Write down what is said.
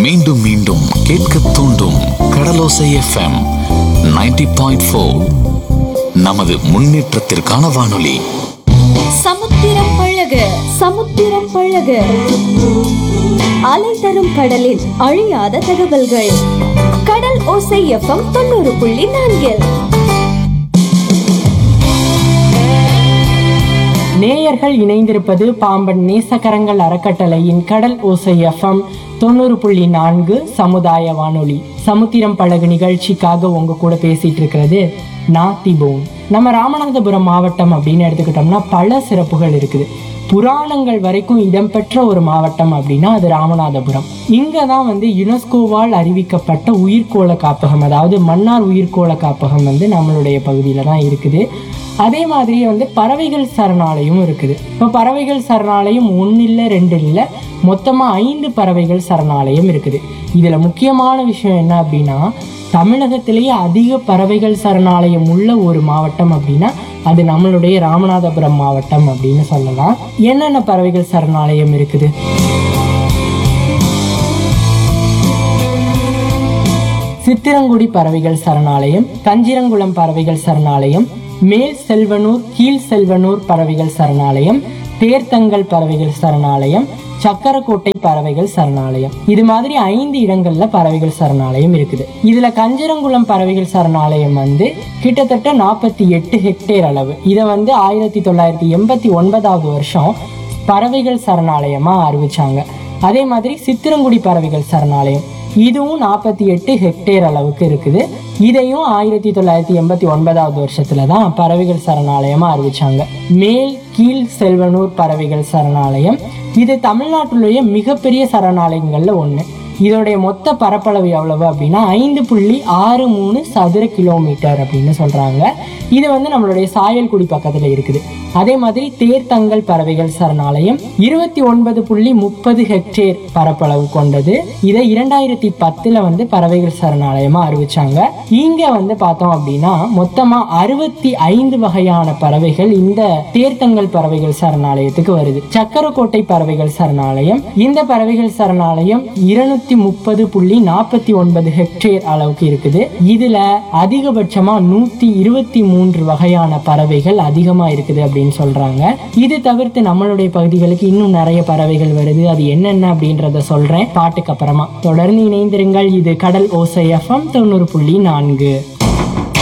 மீண்டும் மீண்டும் கேட்க தூண்டும் கடலோசை எஃப்எம் 90.4 பாயிண்ட் நமது முன்னேற்றத்திற்கான வானொலி சமுத்திரம் பழக சமுத்திரம் பழக அலை தரும் கடலில் அழியாத தகவல்கள் கடல் ஓசை எஃப்எம் தொண்ணூறு புள்ளி நான்கில் நேயர்கள் இணைந்திருப்பது பாம்பன் நேசக்கரங்கள் அறக்கட்டளையின் கடல் ஓசை எஃப்எம் தொண்ணூறு புள்ளி நான்கு சமுதாய வானொலி சமுத்திரம் பழகு நிகழ்ச்சிக்காக உங்க கூட பேசிட்டு இருக்கிறது நான் திபோன் நம்ம ராமநாதபுரம் மாவட்டம் அப்படின்னு எடுத்துக்கிட்டோம்னா பல சிறப்புகள் இருக்குது புராணங்கள் வரைக்கும் இடம்பெற்ற ஒரு மாவட்டம் அப்படின்னா அது ராமநாதபுரம் இங்க தான் வந்து யுனெஸ்கோவால் அறிவிக்கப்பட்ட உயிர்கோள காப்பகம் அதாவது மன்னார் உயிர்கோள காப்பகம் வந்து நம்மளுடைய பகுதியில தான் இருக்குது அதே மாதிரி வந்து பறவைகள் சரணாலயம் இருக்குது இப்போ பறவைகள் சரணாலயம் ஒன்று இல்லை ரெண்டு இல்லை மொத்தமாக ஐந்து பறவைகள் சரணாலயம் இருக்குது இதில் முக்கியமான விஷயம் என்ன அப்படின்னா தமிழகத்திலேயே அதிக பறவைகள் சரணாலயம் உள்ள ஒரு மாவட்டம் அப்படின்னா அது நம்மளுடைய ராமநாதபுரம் மாவட்டம் அப்படின்னு சொல்லலாம் என்னென்ன பறவைகள் சரணாலயம் இருக்குது சித்திரங்குடி பறவைகள் சரணாலயம் கஞ்சிரங்குளம் பறவைகள் சரணாலயம் மேல் செல்வனூர் கீழ் செல்வனூர் பறவைகள் சரணாலயம் தேர்த்தங்கல் பறவைகள் சரணாலயம் சக்கரக்கோட்டை பறவைகள் சரணாலயம் இது மாதிரி ஐந்து இடங்கள்ல பறவைகள் சரணாலயம் இருக்குது இதுல கஞ்சரங்குளம் பறவைகள் சரணாலயம் வந்து கிட்டத்தட்ட நாற்பத்தி எட்டு ஹெக்டேர் அளவு இதை வந்து ஆயிரத்தி தொள்ளாயிரத்தி எண்பத்தி ஒன்பதாவது வருஷம் பறவைகள் சரணாலயமா அறிவிச்சாங்க அதே மாதிரி சித்திரங்குடி பறவைகள் சரணாலயம் இதுவும் நாற்பத்தி எட்டு ஹெக்டேர் அளவுக்கு இருக்குது இதையும் ஆயிரத்தி தொள்ளாயிரத்தி எண்பத்தி ஒன்பதாவது வருஷத்துல தான் பறவைகள் சரணாலயமா அறிவிச்சாங்க மேல் கீழ் செல்வனூர் பறவைகள் சரணாலயம் இது தமிழ்நாட்டிலேயே மிகப்பெரிய சரணாலயங்கள்ல ஒண்ணு இதோடைய மொத்த பரப்பளவு எவ்வளவு அப்படின்னா ஐந்து புள்ளி ஆறு மூணு சதுர கிலோமீட்டர் அப்படின்னு சொல்றாங்க இது வந்து நம்மளுடைய சாயல்குடி பக்கத்துல இருக்குது அதே மாதிரி தேர்த்தங்கல் பறவைகள் சரணாலயம் இருபத்தி ஒன்பது புள்ளி முப்பது ஹெக்டேர் பரப்பளவு கொண்டது இதை இரண்டாயிரத்தி பத்துல வந்து பறவைகள் சரணாலயமா அறிவிச்சாங்க இங்க வந்து பார்த்தோம் அப்படின்னா மொத்தமா அறுபத்தி ஐந்து வகையான பறவைகள் இந்த தேர்த்தங்கல் பறவைகள் சரணாலயத்துக்கு வருது சக்கரக்கோட்டை பறவைகள் சரணாலயம் இந்த பறவைகள் சரணாலயம் இருநூத்தி முப்பது புள்ளி நாற்பத்தி ஒன்பது ஹெக்டேர் அளவுக்கு இருக்குது இதுல அதிகபட்சமா நூத்தி இருபத்தி மூன்று வகையான பறவைகள் அதிகமா இருக்குது அப்படின்னு சொல்றாங்க இது தவிர்த்து நம்மளுடைய பகுதிகளுக்கு இன்னும் நிறைய பறவைகள் வருது அது என்னென்ன அப்படின்றத சொல்றேன் பாட்டுக்கு அப்புறமா தொடர்ந்து இணைந்திருங்கள் இது கடல் ஓசை எஃப்எம் தொண்ணூறு புள்ளி நான்கு